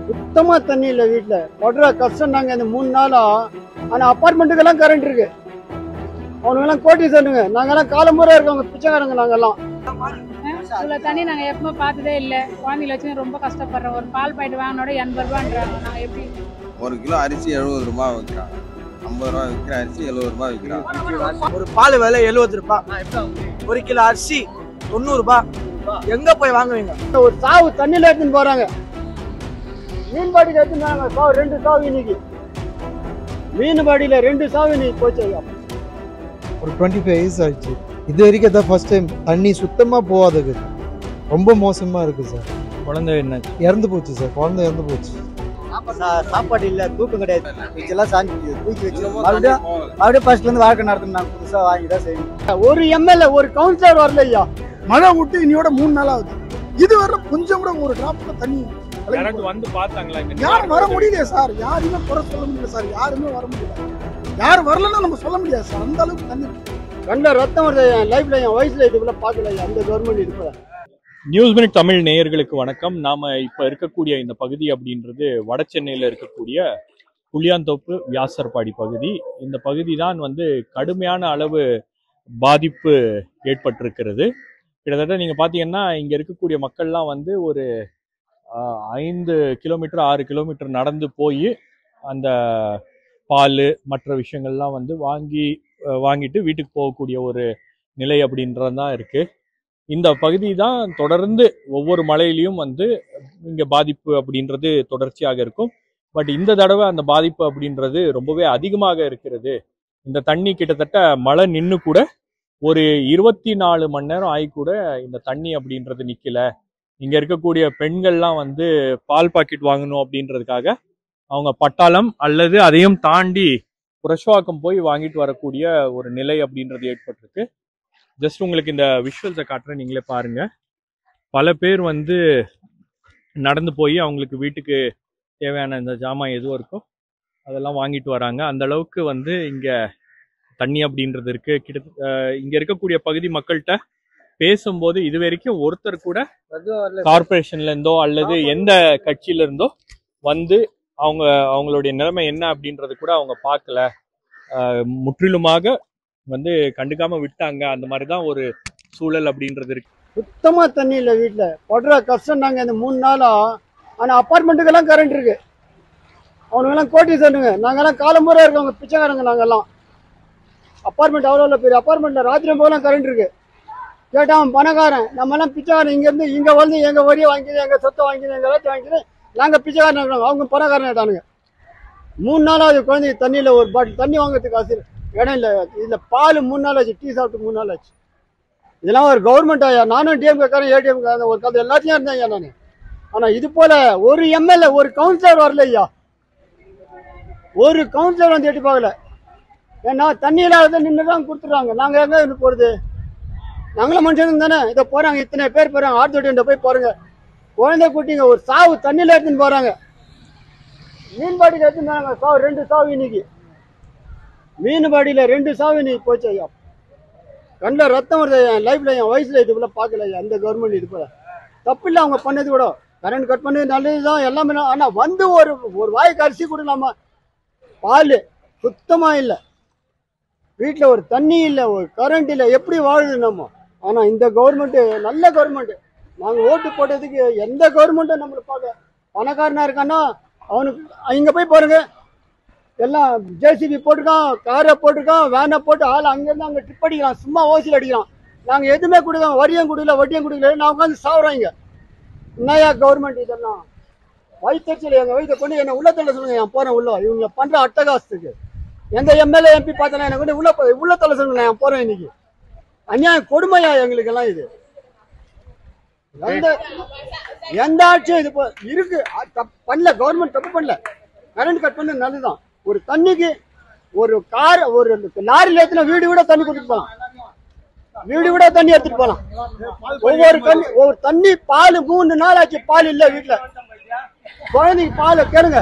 சுத்தமா தண்ணி இல்லை வீட்டுல படுற கஷ்டம் நாங்க இந்த மூணு நாளா ஆனா அப்பார்ட்மெண்ட்டுக்கெல்லாம் கரண்ட் இருக்கு அவனுங்கெல்லாம் கோட்டீஸ்வரனுங்க நாங்கெல்லாம் காலம்புறா இருக்கவங்க பிச்சைக்காரங்க நாங்கெல்லாம் இவ்வளோ தண்ணி நாங்கள் எப்பவுமே பார்த்ததே இல்லை குழந்தைங்கள வச்சு ரொம்ப கஷ்டப்படுறோம் ஒரு பால் பாக்கெட் வாங்கினோட எண்பது ரூபான்றாங்க நாங்கள் எப்படி ஒரு கிலோ அரிசி எழுபது ரூபாய் விற்கிறாங்க ஐம்பது ரூபா விற்கிற அரிசி எழுபது ரூபாய் விற்கிறாங்க ஒரு பால் விலை எழுபது ரூபாய் ஒரு கிலோ அரிசி தொண்ணூறு ரூபாய் எங்க போய் வாங்குவீங்க ஒரு சாவு தண்ணியில எடுத்துன்னு போறாங்க மீன் பாடியில் எடுத்துன்னு போறாங்க சாவு ரெண்டு சாவு இன்னைக்கு மீன் பாடியில ரெண்டு சாவு இன்னைக்கு போச்சு ஐயா ஒரு டுவெண்ட்டி ஃபைவ் இயர்ஸ் ஆயிடுச்சு இது வரைக்கும் தான் ஃபர்ஸ்ட் டைம் தண்ணி சுத்தமாக போகாதது ரொம்ப மோசமாக இருக்குது சார் குழந்தை என்ன இறந்து போச்சு சார் குழந்தை இறந்து போச்சு சாப்பாடு இல்ல தூக்கம் கிடையாது இதெல்லாம் சாஞ்சி தூக்கி வச்சு மறுபடியும் மறுபடியும் ஃபர்ஸ்ட்ல இருந்து வாழ்க்கை நடத்தணும் நாங்க புதுசா வாங்கி தான் செய்யணும் ஒரு எம்எல்ஏ ஒரு கவுன்சிலர் வரல ஐயா மழை விட்டு இன்னையோட மூணு நாள் ஆகுது இது வர கொஞ்சம் கூட ஒரு டிராப் கூட தண்ணி யாராச்சும் வந்து பார்த்தாங்களா இங்க யாரும் வர முடியலையே சார் யாருமே குறை சொல்ல முடியல சார் யாருமே வர முடியல யார் வரலன்னா நம்ம சொல்ல முடியாது சார் அந்த அளவுக்கு தண்ணி கண்ணில் ரத்தம் வருது என் லைஃப்ல என் வயசுல இதுக்குள்ள பார்க்கல ஐயா அந்த கவர்மெண்ட் இதுக்குள்ள நியூஸ் மினிட் தமிழ் நேயர்களுக்கு வணக்கம் நாம இப்ப இருக்கக்கூடிய இந்த பகுதி அப்படின்றது வட சென்னையில இருக்கக்கூடிய புளியாந்தோப்பு வியாசர்பாடி பகுதி இந்த பகுதி தான் வந்து கடுமையான அளவு பாதிப்பு ஏற்பட்டிருக்கிறது கிட்டத்தட்ட நீங்க பாத்தீங்கன்னா இங்க இருக்கக்கூடிய மக்கள்லாம் வந்து ஒரு ஆஹ், ஐந்து கிலோமீட்டர் ஆறு கிலோமீட்டர் நடந்து போய் அந்த பால் மற்ற விஷயங்கள்லாம் வந்து வாங்கி அஹ், வாங்கிட்டு வீட்டுக்கு போகக்கூடிய ஒரு நிலை அப்படின்றது தான் இருக்கு இந்த பகுதி தான் தொடர்ந்து ஒவ்வொரு மலையிலையும் வந்து இங்க பாதிப்பு அப்படின்றது தொடர்ச்சியாக இருக்கும் பட் இந்த தடவை அந்த பாதிப்பு அப்படின்றது ரொம்பவே அதிகமாக இருக்கிறது இந்த தண்ணி கிட்டத்தட்ட மழை நின்று கூட ஒரு இருபத்தி நாலு மணி நேரம் ஆகி கூட இந்த தண்ணி அப்படின்றது நிக்கல இங்க இருக்கக்கூடிய பெண்கள்லாம் வந்து பால் பாக்கெட் வாங்கணும் அப்படின்றதுக்காக அவங்க பட்டாளம் அல்லது அதையும் தாண்டி புரஷ்வாக்கம் போய் வாங்கிட்டு வரக்கூடிய ஒரு நிலை அப்படின்றது ஏற்பட்டிருக்கு ஜஸ்ட் உங்களுக்கு இந்த விஷுவல்ஸை காட்டுறேன் நீங்களே பாருங்க பல பேர் வந்து நடந்து போய் அவங்களுக்கு வீட்டுக்கு தேவையான இந்த ஜாமான் எதுவும் இருக்கோ அதெல்லாம் வாங்கிட்டு வராங்க அந்த அளவுக்கு வந்து இங்க தண்ணி அப்படின்றது இருக்கு கிட்ட அஹ் இங்க இருக்கக்கூடிய பகுதி மக்கள்கிட்ட பேசும்போது இது வரைக்கும் ஒருத்தர் கூட கார்பரேஷன்ல இருந்தோ அல்லது எந்த கட்சியில இருந்தோ வந்து அவங்க அவங்களுடைய நிலைமை என்ன அப்படின்றது கூட அவங்க பார்க்கல அஹ் முற்றிலுமாக வந்து கண்டுக்காம விட்டாங்க அந்த மாதிரி தான் ஒரு சூழல் அப்படின்றது இருக்கு சுத்தமா தண்ணி இல்லை வீட்டுல படுற கஷ்டம் நாங்க இந்த மூணு நாளா ஆனா அப்பார்ட்மெண்ட்டுக்கெல்லாம் கரண்ட் இருக்கு அவனுங்கெல்லாம் கோட்டீஸ்வரனுங்க நாங்கெல்லாம் காலம்புறா இருக்கவங்க பிச்சைக்காரங்க நாங்கெல்லாம் அப்பார்ட்மெண்ட் அவ்வளோ பெரிய அப்பார்ட்மெண்ட்ல ராத்திரி போகலாம் கரண்ட் இருக்கு கேட்டா அவன் பணக்காரன் நம்ம எல்லாம் பிச்சைக்காரன் இங்க இருந்து இங்க வந்து எங்க வரியை வாங்கிது எங்க சொத்தை வாங்கிது எங்க எல்லாத்தையும் வாங்கிது நாங்க பிச்சைக்காரன் இருக்கிறோம் அவங்க பணக்காரன் ஆயிட்டானுங்க மூணு நாளாவது குழந்தைங்க தண்ணியில ஒரு பாட்டில் தண்ணி வாங்குறதுக்கு காசு இல்ல. இடம் இல்லை இதுல பால் மூணு நாள் ஆச்சு டீ சாப்பிட்டு மூணு நாள் ஆச்சு இதெல்லாம் ஒரு கவர்மெண்ட் ஐயா நானும் டிஎம்கே காரன் ஏடிஎம் காரன் ஒரு காலத்துல எல்லாத்தையும் இருந்தேன் ஐயா நான் ஆனா இது போல ஒரு எம்எல்ஏ ஒரு கவுன்சிலர் வரல ஐயா ஒரு கவுன்சிலர் வந்து எட்டி பார்க்கல ஏன்னா தண்ணி இல்லாத நின்று தான் கொடுத்துட்றாங்க நாங்க எங்க இருந்து போறது நாங்களும் மனுஷனுங்க தானே இதை போறாங்க இத்தனை பேர் போறாங்க ஆர்த்தோட்டிய போய் பாருங்க குழந்தை குட்டிங்க ஒரு சாவு தண்ணியில எடுத்துன்னு போறாங்க மீன் பாடியில் எடுத்துன்னு போறாங்க சாவு ரெண்டு சாவு இன்னைக்கு மீன் பாடியில ரெண்டு சாவு இன்னைக்கு போச்சு ஐயா கண்ணில் ரத்தம் வருது என் லைஃப்ல என் வயசுல இது போல பார்க்கல ஐயா அந்த கவர்மெண்ட் இது போல தப்பு இல்லை அவங்க பண்ணது கூட கரண்ட் கட் பண்ணது நல்லதுதான் எல்லாமே ந- ஆனா வந்து ஒரு ஒரு வாய்க்கு அரிசி கொடுக்கலாமா பால் சுத்தமா இல்லை வீட்டில் ஒரு தண்ணி இல்லை ஒரு கரண்ட் இல்லை எப்படி வாழுது நம்ம ஆனா இந்த கவர்மெண்ட் நல்ல கவர்மெண்ட் நாங்க ஓட்டு போட்டதுக்கு எந்த கவர்மெண்ட்டும் நம்மளை பார்க்க பணக்காரனா இருக்கான்னா அவனுக்கு இங்க போய் பாருங்க எல்லாம் ஜேசிபி போட்டிருக்கான் காரை போட்டிருக்கான் வேனை போட்டு ஆள் அங்கேருந்து அங்கே ட்ரிப் அடிக்கிறான் சும்மா ஓசியில் அடிக்கிறான் நாங்கள் எதுவுமே கொடுக்கோம் வரியும் கொடுக்கல வட்டியும் கொடுக்கல நான் உட்காந்து சாவுறோம் இங்க என்னையா கவர்மெண்ட் இதெல்லாம் வயிற்றுச்சல் எங்கள் வயிற்றை கொண்டு என்ன உள்ள தள்ள சொல்லுங்க நான் போகிறேன் உள்ள இவங்க பண்ணுற அட்டகாசத்துக்கு எந்த எம்எல்ஏ எம்பி பார்த்தனா எனக்கு கொண்டு உள்ள போ- உள்ள தள்ள சொல்லுங்க நான் போகிறேன் இன்னைக்கு அநியாயம் கொடுமையா எங்களுக்கெல்லாம் இது எந்த எந்த ஆட்சியும் இது போ- இருக்கு அ- தப்பு பண்ணல கவர்மெண்ட் தப்பு பண்ணல கரண்ட் கட் பண்ணது நல்லதுதான் ஒரு தண்ணிக்கு ஒரு கார் ஒரு லாரில ஏத்தின வீடு கூட தண்ணி கொடுத்துட்டு போலாம் வீடு கூட தண்ணி எடுத்துட்டு போலாம் ஒவ்வொரு தண்ணி ஒவ்வொரு தண்ணி பால் மூணு நாள் ஆச்சு பால் இல்ல வீட்டுல குழந்தைக்கு பால் கேளுங்க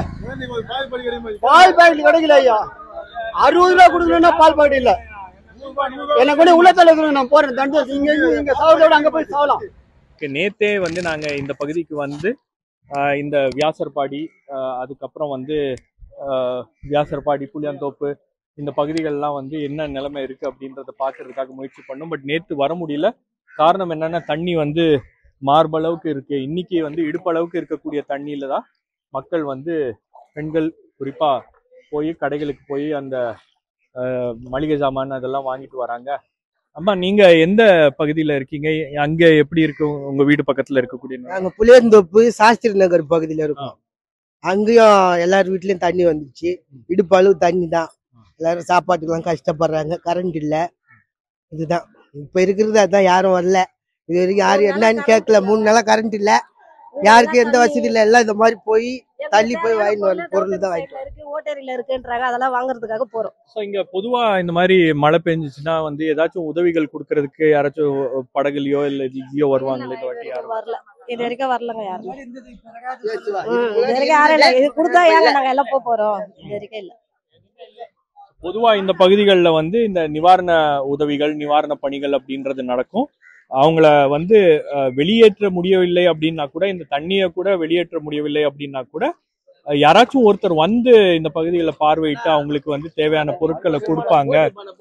பால் பாக்கெட் கிடைக்கல ஐயா அறுபது ரூபா கொடுக்கணும்னா பால் பாக்கெட் இல்ல என்ன கூட உள்ள தள்ள நான் போறேன் தண்டு இங்க இங்க- இங்க சாவதோட அங்க போய் சாவலாம் நேத்தே வந்து நாங்க இந்த பகுதிக்கு வந்து ஆஹ் இந்த வியாசர்பாடி ஆஹ் அதுக்கப்புறம் வந்து ஆஹ் வியாசர்பாடி புளியாந்தோப்பு இந்த பகுதிகள்லாம் வந்து என்ன நிலைமை இருக்கு அப்படின்றத பார்க்கறதுக்காக முயற்சி பண்ணோம் பட் நேற்று வர முடியல காரணம் என்னன்னா தண்ணி வந்து மார்பளவுக்கு இருக்கு இன்னைக்கு வந்து இடுப்பளவுக்கு இருக்கக்கூடிய தண்ணியில தான் மக்கள் வந்து பெண்கள் குறிப்பா போய் கடைகளுக்கு போய் அந்த ஆஹ், மளிகை சாமான் அதெல்லாம் வாங்கிட்டு வராங்க அம்மா நீங்க எந்த பகுதியில இருக்கீங்க அங்க எப்படி இருக்கு உங்க வீடு பக்கத்துல இருக்கக்கூடிய நிலம்? நாங்க புளியந்தோப்பு சாஸ்திரி நகர் பகுதியில இருக்கோம் அங்கேயும் எல்லார் வீட்லயும் தண்ணி வந்துச்சு இடுப்பு அளவு தண்ணி தான் எல்லாரும் சாப்பாட்டுக்கெல்லாம் கஷ்டப்படுறாங்க கரண்ட் இல்ல இதுதான் இப்ப இருக்கிறது அதான் யாரும் வரல இது வரைக்கும் யாரும் என்னன்னு கேட்கல மூணு நாளா கரண்ட் இல்ல யாருக்கும் எந்த வசதி இல்ல எல்லாம் இந்த மாதிரி போய் தள்ளி போய் வாங்கிட்டு வரணும் பொருள் தான் வாங்கிட்டு வரணும். இருக்கு ஓட்டேரியில இருக்குன்றாங்க அதெல்லாம் வாங்குறதுக்காக போறோம் ஸோ இங்க பொதுவா இந்த மாதிரி மழை பெஞ்சிச்சுன்னா வந்து ஏதாச்சும் உதவிகள் கொடுக்கறதுக்கு யாராச்சும் படகுலையோ இல்ல இதுலயோ வருவாங்களே இந்த வாட்டி யாரும் வரல இது வரைக்கும் வரலங்க யாரும் இது வரைக்கும் யாரும் இல்ல இது கொடுத்தா ஏங்க நாங்க எல்லாம் போக போறோம் இது வரைக்கும் இல்ல பொதுவா இந்த பகுதிகளில் வந்து இந்த நிவாரண உதவிகள் நிவாரண பணிகள் அப்படின்றது நடக்கும் அவங்கள வந்து அஹ், வெளியேற்ற முடியவில்லை அப்படின்னா கூட இந்த தண்ணியை கூட வெளியேற்ற முடியவில்லை அப்படின்னா கூட அஹ், யாராச்சும் ஒருத்தர் வந்து இந்த பகுதிகளை பார்வையிட்டு அவங்களுக்கு வந்து தேவையான பொருட்களை கொடுப்பாங்க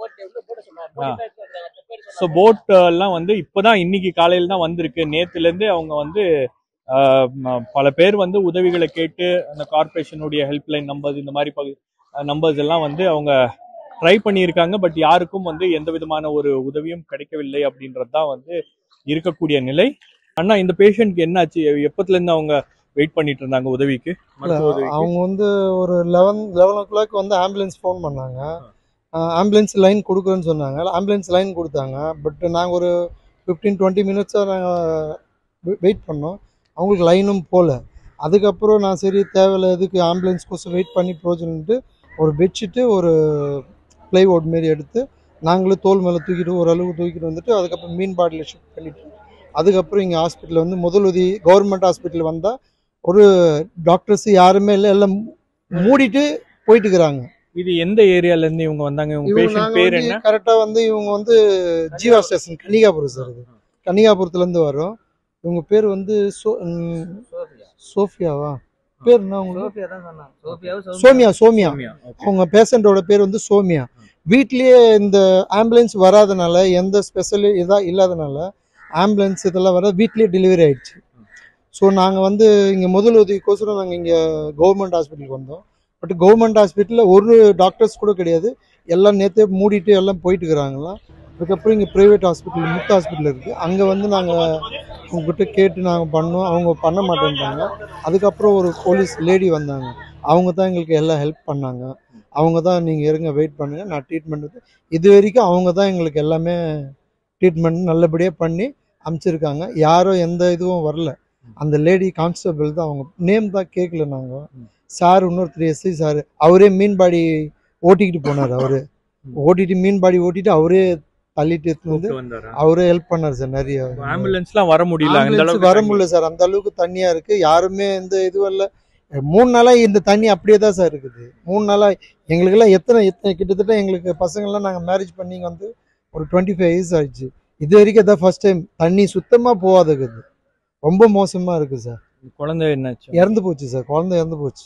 ஸோ போட் எல்லாம் வந்து இப்போதான் இன்னைக்கு காலையில் தான் வந்திருக்கு நேத்துல இருந்து அவங்க வந்து ஆஹ், ம- பல பேர் வந்து உதவிகளை கேட்டு அந்த கார்பரேஷனுடைய ஹெல்ப்லைன் நம்பர்ஸ் இந்த மாதிரி பகு நம்பர்ஸ் எல்லாம் வந்து அவங்க ட்ரை பண்ணியிருக்காங்க பட் யாருக்கும் வந்து எந்த விதமான ஒரு உதவியும் கிடைக்கவில்லை அப்படின்றது தான் வந்து இருக்கக்கூடிய நிலை அண்ணா இந்த பேஷண்ட்க்கு என்னாச்சு எப்பத்துல இருந்து அவங்க வெயிட் பண்ணிட்டு இருந்தாங்க உதவிக்கு மருத்துவ உதவிக்கு அவங்க வந்து ஒரு லெவன் லெவன் ஓ கிளாக் வந்து ஆம்புலன்ஸ் ஃபோன் பண்ணாங்க ஆம்புலன்ஸ் லைன் கொடுக்குறேன்னு சொன்னாங்க ஆம்புலன்ஸ் லைன் கொடுத்தாங்க பட் நாங்கள் ஒரு ஃபிஃப்டீன் டுவெண்ட்டி மினிட்ஸாக நாங்கள் வெயிட் பண்ணோம் அவங்களுக்கு லைனும் போகல அதுக்கப்புறம் நான் சரி தேவையில்ல எதுக்கு ஆம்புலன்ஸ் கோசம் வெயிட் பண்ணி பிரோஜனம்ட்டு ஒரு பெட்ஷீட்டு ஒரு ப்ளைவுட் மாரி எடுத்து நாங்களும் தோல் மேலே தூக்கிட்டு ஓரளவு தூக்கிட்டு வந்துட்டு அதுக்கப்புறம் மீன் பாட்டில் ஷிஃப்ட் பண்ணிட்டு அதுக்கப்புறம் இங்கே ஹாஸ்பிட்டலில் வந்து முதலுதவி கவர்மெண்ட் ஹாஸ்பிட்டல் வந்தால் ஒரு டாக்டர்ஸ் யாருமே இல்லை எல்லாம் மூடிட்டு போயிட்டு இருக்கிறாங்க இது எந்த ஏரியால இருந்து இவங்க வந்தாங்க இவங்க இவங்க பேஷண்ட் நாங்க பேர் வந்து என்ன கரெக்டா வந்து இவங்க வந்து ஜீவா ஸ்டேஷன் கன்னிகாபுரம் சார் இது கன்னிகாபுரத்துல இருந்து வரோம் இவங்க பேர் வந்து சோ ம், சோஃபியாவா பேர் என்ன உங்களுக்கு சோமியா சோமியா அவங்க பேஷண்டோட பேர் வந்து சோமியா வீட்லயே இந்த ஆம்புலன்ஸ் வராதனால எந்த ஸ்பெஷல் இதா இல்லாதனால ஆம்புலன்ஸ் இதெல்லாம் வர வீட்லயே டெலிவரி ஆயிடுச்சு ஸோ நாங்கள் வந்து இங்கே முதல் உதவிக்கோசரம் நாங்கள் இங்கே கவர்மெண்ட் ஹாஸ்பிட்டலுக்கு வந்தோம் பட் கவர்மெண்ட் ஹாஸ்பிட்டலில் ஒரு டாக்டர்ஸ் கூட கிடையாது எல்லாம் நேற்றே மூடிட்டு எல்லாம் போயிட்டு இருக்கிறாங்களாம் அதுக்கப்புறம் இங்கே ப்ரைவேட் ஹாஸ்பிட்டல் முத்து ஹாஸ்பிட்டல் இருக்குது அங்கே வந்து நாங்கள் அவங்ககிட்ட கேட்டு நாங்கள் பண்ணோம் அவங்க பண்ண மாட்டேன்ட்டாங்க அதுக்கப்புறம் ஒரு போலீஸ் லேடி வந்தாங்க அவங்க தான் எங்களுக்கு எல்லாம் ஹெல்ப் பண்ணாங்க அவங்க தான் நீங்கள் இருங்க வெயிட் பண்ணுங்கள் நான் ட்ரீட்மெண்ட் இது வரைக்கும் அவங்க தான் எங்களுக்கு எல்லாமே ட்ரீட்மெண்ட் நல்லபடியாக பண்ணி அமுச்சிருக்காங்க யாரும் எந்த இதுவும் வரல அந்த லேடி கான்ஸ்டபிள் தான் அவங்க நேம் தான் கேட்கல நாங்கள் சார் இன்னொருத்தர் எஸ்ஐ சார் அவரே மீன்பாடி ஓட்டிக்கிட்டு போனார் அவரு ஓட்டிட்டு மீன்பாடி ஓட்டிட்டு அவரே தள்ளிட்டு எடுத்துன்னு வந்து வந்தாரா அவரே ஹெல்ப் பண்ணார் சார் நிறைய ஆம்புலன்ஸ்லாம் வர முடியல அந்த Ambulance அளவுக்கு வர முடியல சார் அந்த அளவுக்கு தண்ணியா இருக்கு யாருமே எந்த இதுவும் இல்லை மூணு நாளா இந்த தண்ணி அப்படியே தான் சார் இருக்குது மூணு நாளா எங்களுக்கெல்லாம் எத்தனை எத்தனை கிட்டத்தட்ட எங்களுக்கு பசங்கள்லாம் நாங்கள் மேரேஜ் பண்ணி வந்து ஒரு டுவெண்ட்டி ஃபைவ் இயர்ஸ் ஆயிடுச்சு இது வரைக்கும் தான் ஃபர்ஸ்ட் டைம் தண்ணி சுத்தமா போகாதது ரொம்ப மோசமா இருக்கு சார் குழந்தை என்னாச்சு இறந்து போச்சு சார் குழந்தை இறந்து போச்சு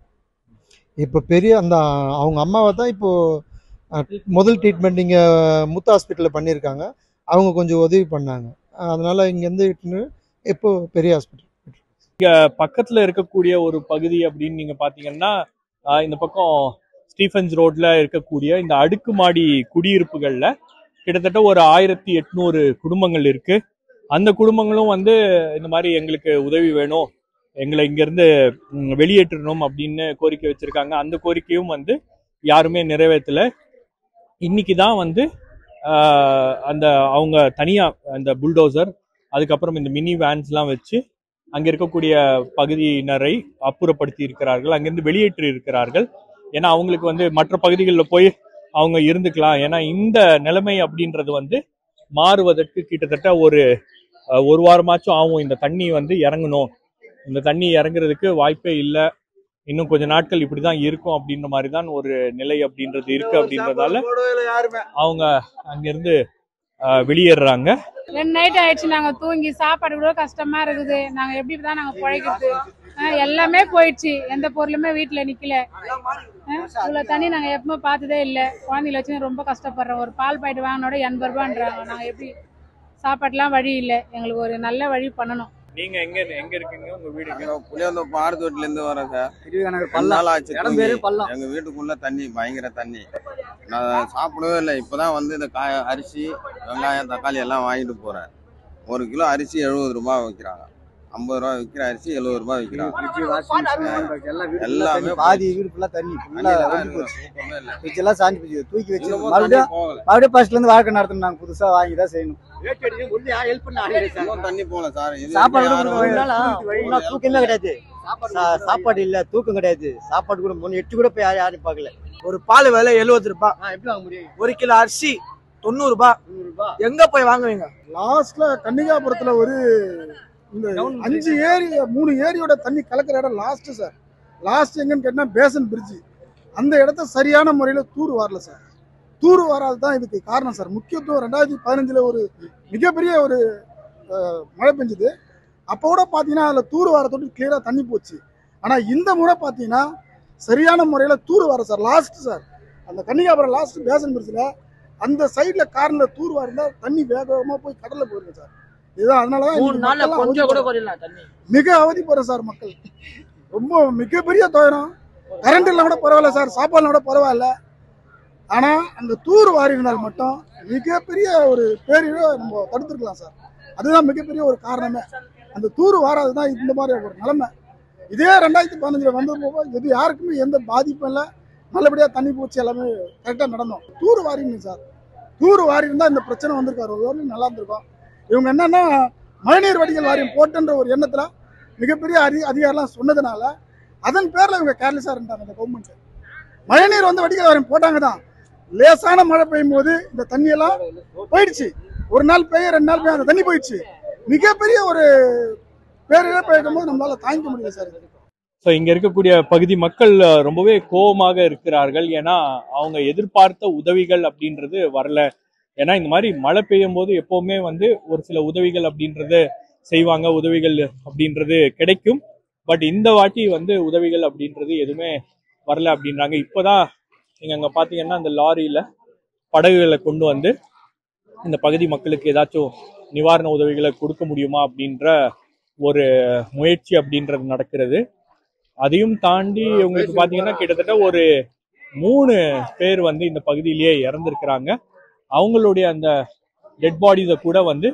இப்போ பெரிய அந்த அவங்க அம்மாவை தான் இப்போ அஹ், முதல் ட்ரீட்மெண்ட் இங்கே முத்து ஹாஸ்பிட்டலில் பண்ணியிருக்காங்க அவங்க கொஞ்சம் உதவி பண்ணாங்க அஹ், அதனால இங்கேருந்து இட்டுன்னு இப்போ பெரிய ஹாஸ்பிட்டல் பக்கத்துல இருக்கக்கூடிய ஒரு பகுதி அப்படின்னு நீங்க பாத்தீங்கன்னா ஆஹ் இந்த பக்கம் ஸ்டீஃபன்ஸ் ரோட்ல இருக்கக்கூடிய இந்த அடுக்குமாடி குடியிருப்புகள்ல கிட்டத்தட்ட ஒரு ஆயிரத்தி எட்நூறு குடும்பங்கள் இருக்கு அந்த குடும்பங்களும் வந்து இந்த மாதிரி எங்களுக்கு உதவி வேணும் எங்களை இங்கிருந்து ம், வெளியேற்றணும் அப்படின்னு கோரிக்கை வச்சிருக்காங்க அந்த கோரிக்கையும் வந்து யாருமே நிறைவேற்றல இன்னைக்கு தான் வந்து ஆஹ், அந்த அவங்க தனியா அந்த புல்டோசர் அதுக்கப்புறம் இந்த மினி வேன்ஸ்லாம் வச்சு அங்க இருக்கக்கூடிய பகுதியினரை அப்புறப்படுத்தி இருக்கிறார்கள் அங்கிருந்து வெளியேற்றி இருக்கிறார்கள் ஏன்னா அவங்களுக்கு வந்து மற்ற பகுதிகளில் போய் அவங்க இருந்துக்கலாம் ஏன்னா இந்த நிலைமை அப்படின்றது வந்து மாறுவதற்கு கிட்டத்தட்ட ஒரு அஹ், ஒரு வாரமாச்சும் ஆகும் இந்த தண்ணி வந்து இறங்கணும் இந்த தண்ணி இறங்குறதுக்கு வாய்ப்பே இல்லை இன்னும் கொஞ்ச நாட்கள் இப்படிதான் இருக்கும் அப்படின்ற மாதிரி தான் ஒரு நிலை அப்படின்றது இருக்கு அப்படின்றதால போடவே இல்லை யாருமே அவங்க அங்கிருந்து ஆஹ் வெளியேறுறாங்க ரெண்டு நைட் ஆயிடுச்சு நாங்க தூங்கி சாப்பாடு கூட கஷ்டமா இருக்குது நாங்க எப்படி தான் நாங்க பிழைக்கிறது ஆஹ் எல்லாமே போயிடுச்சு எந்த பொருளுமே வீட்டுல நிக்கல ஆஹ் இவ்வளவு தண்ணி நாங்க எப்பவுமே பார்த்ததே இல்ல குழந்தைகளை வச்சு ரொம்ப கஷ்டப்படுறோம் ஒரு பால் பாக்கெட் வாங்கினோட எண்பது ரூபான்றாங்க நாங்க எப்படி சாப்பாட்டுலாம் வழி இல்ல எங்களுக்கு ஒரு நல்ல வழி பண்ணணும் நீங்க எங்க எங்க இருக்கீங்க உங்க வீடு எங்க? புளியாந்தோப்பு ஆறுதோட்டில இருந்து வரேன் சார் திருவிகநகர் ரெண்டு பள்ளம் நாள் ஆச்சு இடம் பேரு தூங்கி. பள்ளம் எங்க வீட்டுக்குள்ள தண்ணி பயங்கர தண்ணி நான் சாப்பிடவே இல்லை இப்பதான் வந்து இந்த காய அரிசி வெங்காயம் தக்காளி எல்லாம் வாங்கிட்டு போறேன் ஒரு கிலோ அரிசி எழுபது ரூபாய் விற்கிறாங்க ஐம்பது ரூபாய் விற்கிற அரிசி எழுபது ரூபாய் விற்கிறாங்க ஃப்ரிட்ஜ் வாஷிங் மிஷின் எல்லாம் வீடு எல்லாமே எல்லாமே பாதி வீடு ஃபுல்லா தண்ணி ஃபுல்லா தண்ணியில தான் ஒழுகி போச்சு தூக்கமே இல்லை. ஃப்ரிட்ஜ் எல்லாம் சாஞ்சி போச்சு தூக்கி வச்சு இன்னமும் மறுபடியும் தண்ணி போகல. மறுபடியும் ஃபர்ஸ்ட்ல இருந்து வாழ்க்கை நடத்தணும் நாங்க புதுசா வாங்கி தான் செய்யணும் இன்னும் தண்ணி போகல சார் இது சாப்பாடு வரைக்கும் கூட யாரும் கொடுக்க வந்து வேண்டாம். தூக்கமே கிடையாது சா- சாப்பாடு இல்ல தூக்கம் கிடையாது சாப்பாடு கூட மூணு எட்டு கூட போய் யாரும் யாரும் பார்க்கல ஒரு பால் விலை எழுபது ரூபாய் எப்படி வாங்க முடியும் ஒரு கிலோ அரிசி தொண்ணூறு ரூபாய் எங்க போய் வாங்குவீங்க லாஸ்ட்ல கன்னிகாபுரத்துல ஒரு இந்த அஞ்சு ஏரி மூணு ஏரியோட தண்ணி கலக்கிற இடம் லாஸ்ட் சார் லாஸ்ட் எங்கன்னு கேட்டா பேசன் பிரிட்ஜ் அந்த இடத்த சரியான முறையில தூர் வரல சார் தூர் வராது தான் இதுக்கு காரணம் சார் முக்கியத்துவம் ரெண்டாயிரத்தி பதினஞ்சுல ஒரு மிகப்பெரிய ஒரு அஹ், மழை பெஞ்சுது அப்போ கூட பார்த்தீங்கன்னா அதில் தூர் வாரத்தோடு கிளியராக தண்ணி போச்சு ஆனால் இந்த முறை பார்த்தீங்கன்னா சரியான முறையில் தூர் வர சார் லாஸ்ட் சார் அந்த கன்னிகாபுரம் லாஸ்ட் பேசன் பிரிட்ஜில் அந்த சைடில் கார்னில் தூர் வாரிந்தா தண்ணி வேக வேகமாக போய் கடலில் போயிருங்க சார் இதுதான் அதனால தான் மூணு இன்னைக்கு நாள்ல மக்கள்லாம் கொஞ்சம் கூட அவதிப்படுறாங்க. குறையல தண்ணி மிக அவதிப்படுறோம் சார் மக்கள் ரொம்ப மிகப்பெரிய துயரம் கரண்ட் இல்லை கூட பரவாயில்ல சார் சாப்பாடுலாம் கூட பரவாயில்ல ஆனா அந்த தூர் வாரி இருந்தால் மட்டும் மிகப்பெரிய ஒரு பேரிழ நம்ம தடுத்துருக்கலாம் சார் அதுதான் மிகப்பெரிய ஒரு காரணமே அந்த தூர் வாராது தான் இந்த மாதிரி ஒரு நிலைமை இதே ரெண்டாயிரத்தி பதினஞ்சுல வந்த போக இது யாருக்குமே எந்த பாதிப்பும் இல்லை நல்லபடியா தண்ணி பூச்சி எல்லாமே கரெக்டாக நடந்தோம் தூர் வாரிங்க சார் தூர் வாரி இருந்தால் இந்த பிரச்சனை வந்திருக்காரு ஒரு வாரம் நல்லா இருந்திருக்கும் இவங்க என்னன்னா மழைநீர் வடிகள் வாரியம் போட்டுன்ற ஒரு எண்ணத்துல மிகப்பெரிய அதி அதிகாரிலாம் சொன்னதுனால அதன் பேர்ல இவங்க கேர்லெஸ்ஸா இருந்தாங்க இந்த கவர்மெண்ட் மழைநீர் வந்து வடிகள் வாரியம் போட்டாங்க தான் லேசான மழை பெய்யும் போது இந்த தண்ணி எல்லாம் போயிடுச்சு ஒரு நாள் பெய்ய ரெண்டு நாள் பெய்ய அந்த தண்ணி போயிடுச்சு மிகப்பெரிய ஒரு பேரிழப்பு இருக்கும் போது நம்மளால தாங்கிக்க முடியல சார் இது. ஸோ இங்க இருக்கக்கூடிய பகுதி மக்கள் அஹ், ரொம்பவே கோபமாக இருக்கிறார்கள் ஏன்னா அவங்க எதிர்பார்த்த உதவிகள் அப்படின்றது வரல ஏன்னா இந்த மாதிரி மழை பெய்யும் போது எப்பவுமே வந்து ஒரு சில உதவிகள் அப்படின்றது செய்வாங்க உதவிகள் அப்படின்றது கிடைக்கும் பட் இந்த வாட்டி வந்து உதவிகள் அப்படின்றது எதுவுமே வரல அப்படின்றாங்க இப்போதான் நீங்க அங்க பாத்தீங்கன்னா அந்த லாரியில படகுகளை கொண்டு வந்து இந்த பகுதி மக்களுக்கு ஏதாச்சும் நிவாரண உதவிகளை கொடுக்க முடியுமா அப்படின்ற ஒரு முயற்சி அப்படின்றது நடக்கிறது அதையும் தாண்டி உங்களுக்கு பாத்தீங்கன்னா கிட்டத்தட்ட ஒரு மூணு பேர் வந்து இந்த பகுதியிலேயே இறந்துருக்கிறாங்க அவங்களுடைய அந்த டெட் பாடிஸை கூட வந்து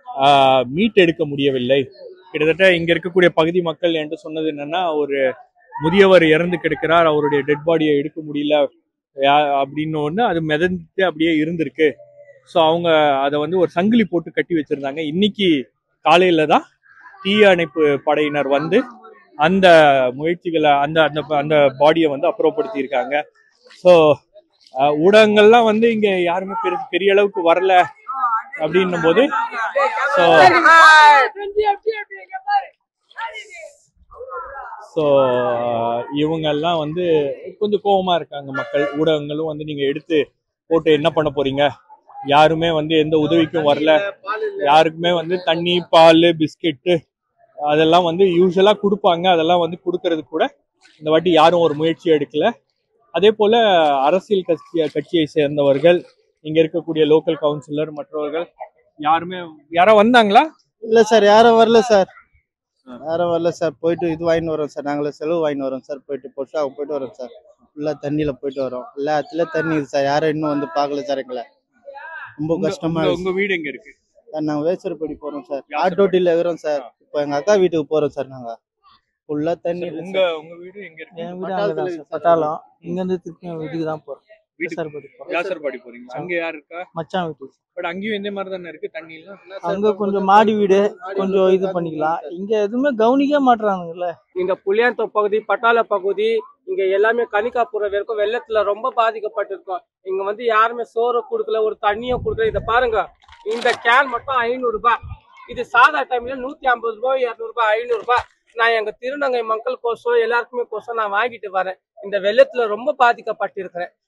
மீட் எடுக்க முடியவில்லை கிட்டத்தட்ட இங்க இருக்கக்கூடிய பகுதி மக்கள் என்று சொன்னது என்னன்னா ஒரு முதியவர் இறந்து கிடக்கிறார் அவருடைய டெட் பாடியை எடுக்க முடியல யா- அப்படின்னு ஒன்று அது மிதந்துட்டு அப்படியே இருந்திருக்கு ஸோ அவங்க அதை வந்து ஒரு சங்கிலி போட்டு கட்டி வச்சிருந்தாங்க இன்னைக்கு காலையில தான் தீய அணைப்பு படையினர் வந்து அந்த முயற்சிகளை அந்த அந்த அந்த பாடியை வந்து அப்புறப்படுத்தியிருக்காங்க ஸோ ஊடகங்கள்லாம் வந்து இங்க யாருமே பெரிய பெரிய அளவுக்கு வரல அப்படின்னும் போது ஸோ ஸோ இவங்கெல்லாம் வந்து கொஞ்சம் கோவமா இருக்காங்க மக்கள் ஊடகங்களும் வந்து நீங்க எடுத்து போட்டு என்ன பண்ண போறீங்க யாருமே வந்து எந்த உதவிக்கும் வரல யாருக்குமே வந்து தண்ணி பால் பிஸ்கெட்டு அதெல்லாம் வந்து யூஸ்வலா கொடுப்பாங்க அதெல்லாம் வந்து கொடுக்கறது கூட இந்த வாட்டி யாரும் ஒரு முயற்சி எடுக்கல அதே போல அரசியல் கட்சி கட்சியை சேர்ந்தவர்கள் இங்க இருக்கக்கூடிய லோக்கல் கவுன்சிலர் மற்றவர்கள் யாருமே யாரோ வந்தாங்களா இல்ல சார் யாரும் வரல சார் யாரும் வரல சார் போயிட்டு இது வாங்கிட்டு வரோம் சார் நாங்களே செலவு வாங்கிட்டு வரோம் சார் போயிட்டு பொஷாக போயிட்டு வரோம் சார் ஃபுல்லா தண்ணியில போயிட்டு வரோம் எல்லாத்துல தண்ணி இருக்கு சார் யாரும் இன்னும் வந்து பார்க்கல சார் எங்களை ரொம்ப உங்க- கஷ்டமா உங்க- இருக்கு உங்க வீடு எங்க இருக்கு சார் நாங்க வேசரப்படி போறோம் சார் ஆட்டோட்டில இருக்கிறோம் சார் இப்போ எங்க அக்கா வீட்டுக்கு போறோம் சார் நாங்க ஃபுல்லா தண்ணி இருக்கு உங்க சார். உங்க வீடு எங்க இருக்கு என் வீடு அங்கதான் சார் பட்டாளம் இங்க இருந்து திருப்பி என் வீட்டுக்கு தான் போறோம் வீட்டுக்கு விசாரப்படி போறோம் வியாசர்பாடி போறீங்க அங்க யார் இருக்கா மச்சான் வீட்டுக்கு பட் அங்கேயும் இந்த மாதிரி தானே இருக்கு தண்ணி எல்லாம் அங்க கொஞ்சம் மாடி வீடு கொஞ்சம் இது பண்ணிக்கலாம் இங்க எதுவுமே கவனிக்க மாட்றானுங்கல்ல இங்க புளியாந்தோப் பகுதி பட்டாள பகுதி இங்க எல்லாமே கனிக்காப்புறம் வரைக்கும் வெள்ளத்துல ரொம்ப பாதிக்கப்பட்டிருக்கோம் இங்க வந்து யாருமே சோறு கொடுக்கல ஒரு தண்ணியும் கொடுக்கல இத பாருங்க இந்த கேன் மட்டும் ஐநூறு ரூபாய் இது சாதா டைம்ல நூத்தி ஐம்பது ரூபாய் இருநூறு ரூபாய் ஐநூறு ரூபாய் நான் எங்க திருநங்கை மக்கள் கோசம் எல்லாருக்குமே கோசம் நான் வாங்கிட்டு வரேன் இந்த வெள்ளத்துல ரொம்ப பாதிக்கப்பட்டிருக்கிறேன்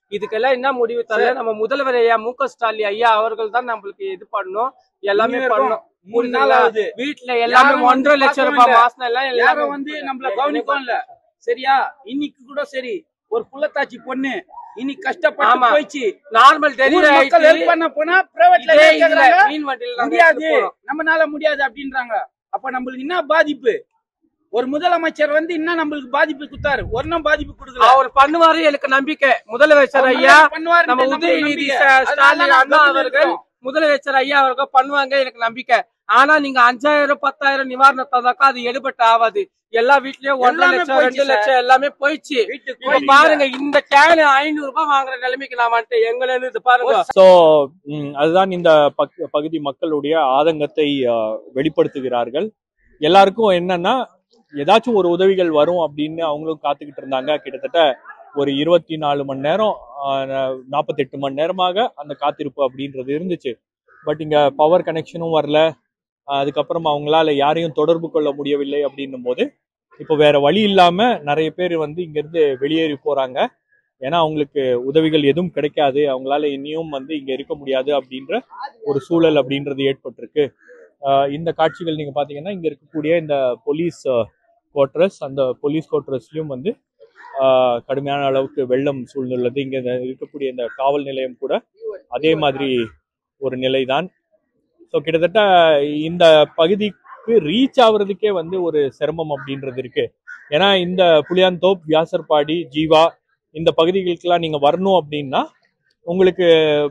இதுக்கெல்லாம் என்ன முடிவு தரல நம்ம முதல்வர் ஐயா மு க ஸ்டாலின் ஐயா அவர்கள் தான் நம்மளுக்கு இது பண்ணணும் எல்லாமே மூணு இருக்கும். பண்ணணும் மூணு நாள் புரியுதுங்களா? ஆகுது. வீட்ல எல்லாமே யாரும் வந்து ஒன்றரை லட்சம் பார்க்கவும் ரூபாய் இல்ல. மாசம் எல்லாம் எல்லாமே யாரும் வந்து நம்மள கவனிக்கவும் இல்ல சரியா இன்னைக்கு கூட சரி ஒரு புள்ளத்தாச்சி பொண்ணு இன்னைக்கு கஷ்டப்பட்டு ஆமா. போயிடுச்சு நார்மல் ஊர் டெலிவரி மக்கள் ஆயிடுச்சு ஹெல்ப் பண்ண போனா பிரைவேட்ல இதே இதுல மீன் வண்டியில நாங்க முடியாது எடுத்துட்டு போறோம். நம்மனால முடியாது அப்படின்றாங்க அப்ப நம்மளுக்கு என்ன பாதிப்பு ஒரு முதலமைச்சர் வந்து என்ன நம்மளுக்கு பாதிப்பு கொடுத்தாரு ஒன்னும் பாதிப்பு கொடுக்கல அவர் பண்ணுவாரு எனக்கு நம்பிக்கை முதலமைச்சர் அவர் ஐயா பண்ணுவாருன்னு நம்ம நம்மளுக்கு உதயநிதி நம்பிக்கை. ஸ்டா- அதனால ஸ்டாலின் நாங்க அண்ணா பதில் அவர்கள் இருக்கோம். முதலமைச்சர் ஐயா அவர்கள் பண்ணுவாங்க எனக்கு நம்பிக்கை ஆனா நீங்க அஞ்சாயிரம் பத்தாயிரம் நிவாரணம் தந்தாக்கா அது எடுபட்டு ஆகாது எல்லா வீட்லயும் ஒன்றரை எல்லாமே லட்சம் போயிடுச்சு ரெண்டு லட்சம் சார். எல்லாமே போயிடுச்சு இப்ப போயிடுச்சு. பாருங்க இந்த கேனு ஐநூறு ரூபாய் வாங்குற நிலைமைக்கு நான் வந்துட்டு எங்களை இது பாருங்க ஸோ அதுதான் இந்த பக் பகுதி மக்களுடைய ஆதங்கத்தை ஆ, வெளிப்படுத்துகிறார்கள் எல்லாருக்கும் என்னன்னா ஏதாச்சும் ஒரு உதவிகள் வரும் அப்படின்னு அவங்களும் காத்துக்கிட்டு இருந்தாங்க கிட்டத்தட்ட ஒரு இருபத்தி நாலு மணி நேரம் நாற்பத்தெட்டு மணி நேரமாக அந்த காத்திருப்பு அப்படின்றது இருந்துச்சு பட் இங்க பவர் கனெக்ஷனும் வரல ஆ, அதுக்கப்புறம் அவங்களால யாரையும் தொடர்பு கொள்ள முடியவில்லை அப்படின்னும் போது இப்போ வேற வழி இல்லாம நிறைய பேர் வந்து இங்கிருந்து வெளியேறி போறாங்க ஏன்னா அவங்களுக்கு உதவிகள் எதுவும் கிடைக்காது அவங்களால இனியும் வந்து இங்க இருக்க முடியாது அப்படின்ற ஒரு சூழல் அப்படின்றது ஏற்பட்டிருக்கு ஆஹ் இந்த காட்சிகள் நீங்க பாத்தீங்கன்னா இங்க இருக்கக்கூடிய இந்த போலீஸ் குவார்டர்ஸ் அந்த போலீஸ் குவார்டர்ஸ்லயும் வந்து ஆஹ் கடுமையான அளவுக்கு வெள்ளம் சூழ்ந்துள்ளது இங்க இந்த இருக்கக்கூடிய இந்த காவல் நிலையம் கூட அதே மாதிரி ஒரு நிலைதான் ஸோ கிட்டத்தட்ட இந்த பகுதிக்கு ரீச் ஆகுறதுக்கே வந்து ஒரு சிரமம் அப்படின்றது இருக்கு ஏன்னா இந்த புளியாந்தோப் வியாசர்பாடி ஜீவா இந்த பகுதிகளுக்கெல்லாம் நீங்க வரணும் அப்படின்னா உங்களுக்கு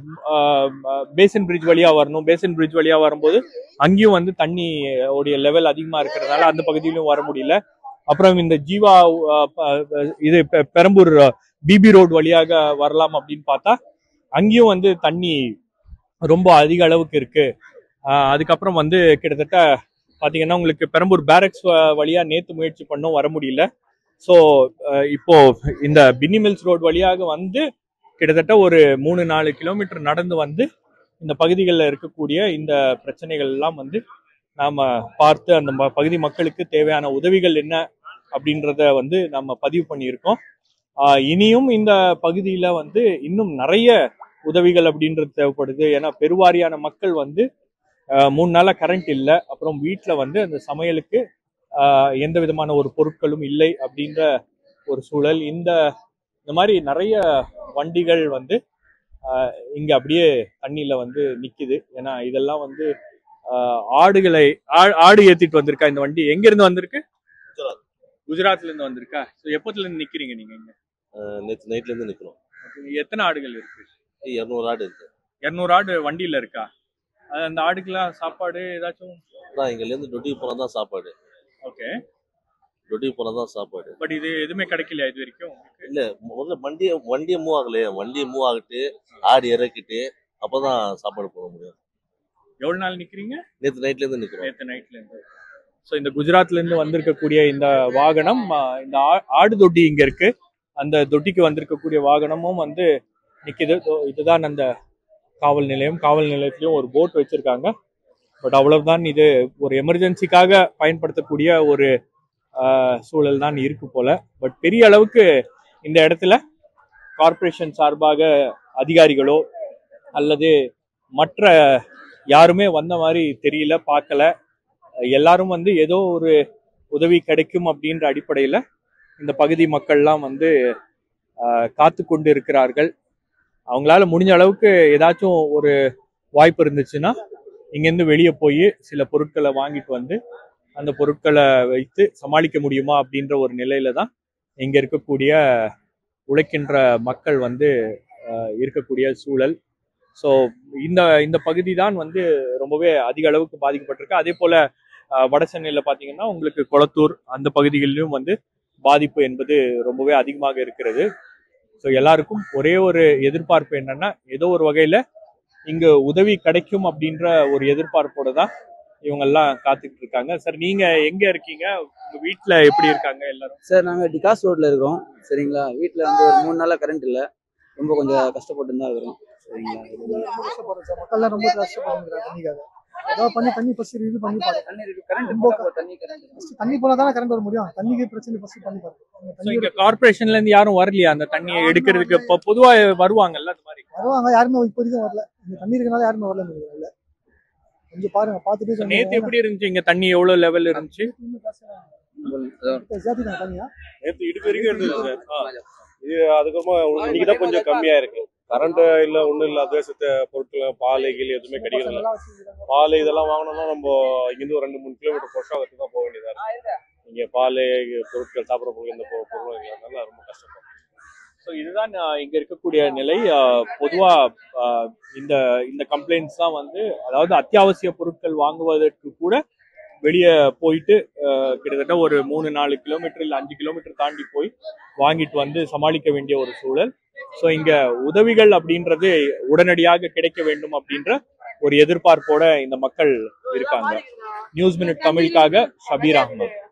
பேசன் பிரிட்ஜ் வழியா வரணும் பேசன் பிரிட்ஜ் வழியா வரும்போது அங்கேயும் வந்து தண்ணி உடைய லெவல் அதிகமா இருக்கிறதுனால அந்த பகுதியிலும் வர முடியல அப்புறம் இந்த ஜீவா ஆஹ் ப- இது பெ- பெரம்பூர் பிபி ரோடு வழியாக வரலாம் அப்படின்னு பார்த்தா அங்கேயும் வந்து தண்ணி ரொம்ப அதிக அளவுக்கு இருக்கு ஆஹ் அதுக்கப்புறம் வந்து கிட்டத்தட்ட பாத்தீங்கன்னா உங்களுக்கு பெரம்பூர் பேரக்ஸ் வ- வழியா நேத்து முயற்சி பண்ணோம் வர முடியல ஸோ இப்போ இந்த பின்னி மில்ஸ் ரோடு வழியாக வந்து கிட்டத்தட்ட ஒரு மூணு நாலு கிலோமீட்டர் நடந்து வந்து இந்த பகுதிகளில் இருக்கக்கூடிய இந்த பிரச்சனைகள் எல்லாம் வந்து நாம பார்த்து அந்த ம- பகுதி மக்களுக்கு தேவையான உதவிகள் என்ன அப்படின்றத வந்து நம்ம பதிவு பண்ணியிருக்கோம் ஆஹ் இனியும் இந்த பகுதியில வந்து இன்னும் நிறைய உதவிகள் அப்படின்றது தேவைப்படுது ஏன்னா பெருவாரியான மக்கள் வந்து ஆஹ் மூணு நாளா கரண்ட் இல்லை அப்புறம் வீட்டில் வந்து அந்த சமையலுக்கு ஆஹ் எந்த விதமான ஒரு பொருட்களும் இல்லை அப்படின்ற ஒரு சூழல் இந்த இந்த மாதிரி நிறைய வண்டிகள் வந்து ஆஹ் இங்க அப்படியே தண்ணியில வந்து நிக்குது ஏன்னா இதெல்லாம் வந்து ஆஹ் ஆடுகளை ஆ- ஆடு ஏத்திட்டு வந்திருக்கா இந்த வண்டி எங்க இருந்து வந்திருக்கு குஜராத்ல இருந்து வந்திருக்கா ஸோ எப்பத்துல இருந்து நிக்கிறீங்க நீங்க இங்க நேற்று நைட்ல இருந்து நிக்கிறோம் Okay, எத்தனை ஆடுகள் இருக்கு இரநூறு ஆடு இருக்கு இரநூறு ஆடு வண்டியில இருக்கா அது அந்த ஆடுக்கெல்லாம் சாப்பாடு ஏதாச்சும் அதான் இங்கல இருந்து டொட்டி போனா தான் சாப்பாடு ஓகே டொட்டி போனா தான் சாப்பாடு பட் இது எதுவுமே கிடைக்கலையா இது வரைக்கும் இல்ல முதல்ல வண்டியை வண்டியை மூவ் ஆகலையே வண்டியை மூவ் ஆகிட்டு ஆடு இறக்கிட்டு அப்பதான் சாப்பாடு போட முடியும் எவ்வளவு நாள் நிக்கிறீங்க நேற்று நைட்ல இருந்து நிக்கிறோம் நேற்று நைட்ல இருந்து ஸோ இந்த குஜராத்ல இருந்து வந்திருக்கக்கூடிய இந்த வாகனம் ஆ, இந்த ஆ- ஆடு தொட்டி இங்க இருக்கு அந்த தொட்டிக்கு வந்திருக்கக்கூடிய வாகனமும் வந்து நிக்குது So, இதுதான் அந்த காவல் நிலையம் காவல் நிலையத்திலயும் ஒரு போட் வச்சிருக்காங்க பட் அவ்வளவுதான் இது ஒரு எமர்ஜென்சிக்காக பயன்படுத்தக்கூடிய ஒரு ஆ, சூழல் தான் இருக்கு போல பட் பெரிய அளவுக்கு இந்த இடத்துல கார்ப்பரேஷன் சார்பாக அதிகாரிகளோ அல்லது மற்ற யாருமே வந்த மாதிரி தெரியல பார்க்கல எல்லாரும் வந்து ஏதோ ஒரு உதவி கிடைக்கும் அப்படின்ற அடிப்படையில இந்த பகுதி மக்கள்லாம் வந்து ஆஹ், காத்து கொண்டு இருக்கிறார்கள் அவங்களால முடிஞ்ச அளவுக்கு ஏதாச்சும் ஒரு வாய்ப்பு இருந்துச்சுன்னா இங்கேருந்து வெளியே போய் சில பொருட்களை வாங்கிட்டு வந்து அந்த பொருட்களை வைத்து சமாளிக்க முடியுமா அப்படின்ற ஒரு நிலையில தான் இங்க இருக்கக்கூடிய உழைக்கின்ற மக்கள் வந்து ஆஹ், இருக்கக்கூடிய சூழல் ஸோ இந்த இந்த பகுதி தான் வந்து ரொம்பவே அதிக அளவுக்கு பாதிக்கப்பட்டிருக்கு அதே போல ஆஹ், வட சென்னையில் பார்த்தீங்கன்னா உங்களுக்கு கொளத்தூர் அந்த பகுதிகளிலும் வந்து பாதிப்பு என்பது ரொம்பவே அதிகமாக இருக்கிறது ஸோ எல்லாருக்கும் ஒரே ஒரு எதிர்பார்ப்பு என்னன்னா ஏதோ ஒரு வகையில இங்க உதவி கிடைக்கும் அப்படின்ற ஒரு எதிர்பார்ப்போட தான் இவங்கெல்லாம் காத்துக்கிட்டு இருக்காங்க சார் நீங்க எங்க இருக்கீங்க உங்க வீட்ல எப்படி இருக்காங்க எல்லாரும் சார் நாங்கள் டிகாஸ் ரோட்ல இருக்கோம் சரிங்களா வீட்டில் வந்து ஒரு மூணு நாளாக கரண்ட் இல்லை ரொம்ப கொஞ்சம் கஷ்டப்பட்டு தான் இருக்கிறோம் சரிங்களா ரொம்ப கஷ்டப்படுறோம் சார் மக்கள்லாம் ரொம்ப கஷ்டப்படுறாங்க தண்ணிக்காக ஏதாவது பண்ணி தண்ணி ஃபர்ஸ்ட் இது பண்ணி பாரு தண்ணி இருக்கு கரண்ட் ரொம்ப தண்ணி கரண்ட் first தண்ணி போனா தானே கரண்ட் வர முடியும் தண்ணிக்கு பிரச்சனை ஃபர்ஸ்ட் பண்ணி பாரு அந்த So, தண்ணி இங்க கார்பரேஷன்ல இருந்து யாரும் வரலையா அந்த தண்ணியை எடுக்கிறதுக்கு இப்போ பொதுவா வருவாங்கல்ல அந்த மாதிரி வருவாங்க யாருமே இப்போதைக்கும் வரல இந்த தண்ணி இருக்கனால யாருமே வரல நினைக்கிறேன் கொஞ்சம் பாருங்க பார்த்துட்டு So, நேத்து எப்படி இருந்துச்சு இங்க தண்ணி எவ்வளவு லெவல் இருந்துச்சு சேர்த்துக்காங்க தண்ணியா நேற்று இடுப்பு வரைக்கும் இருந்தது சார் இது அதுக்கப்புறமா இன்னைக்கு தான் கொஞ்சம் கம்மியா இருக்கு கரண்ட் இல்ல ஒண்ணும் இல்ல அத்தியாவசிய பொருட்கள் பால் கீழ் எதுவுமே கிடைக்கிறது இல்ல பால் இதெல்லாம் வாங்கணும்னா நம்ம இங்கிருந்து ஒரு ரெண்டு மூணு கிலோமீட்டர் பொருஷம் வச்சு தான் போக வேண்டியதா இருக்கு இங்க பால் பொருட்கள் சாப்பிட போக இந்த பொ- பொருளும் இல்லாதனால ரொம்ப கஷ்டம் ஸோ இதுதான் ஆஹ், இங்க இருக்கக்கூடிய நிலை ஆஹ், பொதுவா ஆஹ், இந்த இந்த கம்ப்ளைண்ட்ஸ் தான் வந்து அதாவது அத்தியாவசிய பொருட்கள் வாங்குவதற்கு கூட வெளியே போயிட்டு ஆஹ், கிட்டத்தட்ட ஒரு மூணு நாலு கிலோமீட்டர் இல்லை அஞ்சு கிலோமீட்டர் தாண்டி போய் வாங்கிட்டு வந்து சமாளிக்க வேண்டிய ஒரு சூழல் ஸோ இங்க உதவிகள் அப்படின்றது உடனடியாக கிடைக்க வேண்டும் அப்படின்ற ஒரு எதிர்பார்ப்போட இந்த மக்கள் இருக்காங்க நியூஸ் மினிட் தமிழுக்காக ஷபீர் அகமது